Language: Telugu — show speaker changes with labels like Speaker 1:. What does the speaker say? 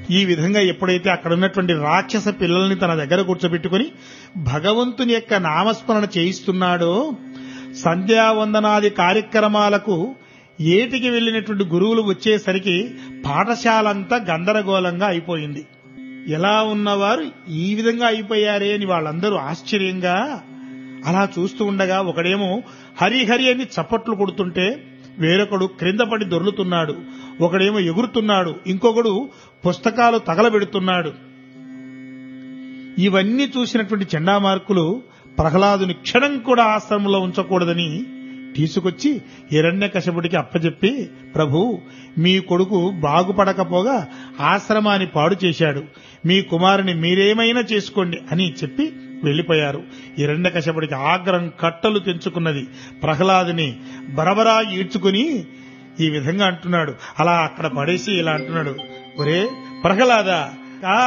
Speaker 1: ఈ విధంగా ఎప్పుడైతే అక్కడ ఉన్నటువంటి రాక్షస పిల్లల్ని తన దగ్గర కూర్చోబెట్టుకుని భగవంతుని యొక్క నామస్మరణ చేయిస్తున్నాడో సంధ్యావందనాది కార్యక్రమాలకు ఏటికి వెళ్ళినటువంటి గురువులు వచ్చేసరికి పాఠశాలంతా గందరగోళంగా అయిపోయింది ఎలా ఉన్నవారు ఈ విధంగా అయిపోయారే అని వాళ్ళందరూ ఆశ్చర్యంగా అలా చూస్తూ ఉండగా ఒకడేమో హరి హరి అని చప్పట్లు కొడుతుంటే వేరొకడు క్రింద పడి దొర్లుతున్నాడు ఒకడేమో ఎగురుతున్నాడు ఇంకొకడు పుస్తకాలు తగలబెడుతున్నాడు ఇవన్నీ చూసినటువంటి చండామార్కులు ప్రహ్లాదుని క్షణం కూడా ఆశ్రమంలో ఉంచకూడదని తీసుకొచ్చి హిరణ్యకశపుడికి అప్పచెప్పి ప్రభు మీ కొడుకు బాగుపడకపోగా ఆశ్రమాన్ని పాడు చేశాడు మీ కుమారుని మీరేమైనా చేసుకోండి అని చెప్పి వెళ్లిపోయారు హిరణ్యకశపుడికి ఆగ్రహం కట్టలు తెంచుకున్నది ప్రహ్లాదుని బరబరా ఈడ్చుకుని ఈ విధంగా అంటున్నాడు అలా అక్కడ పడేసి ఇలా అంటున్నాడు ఒరే ప్రహ్లాద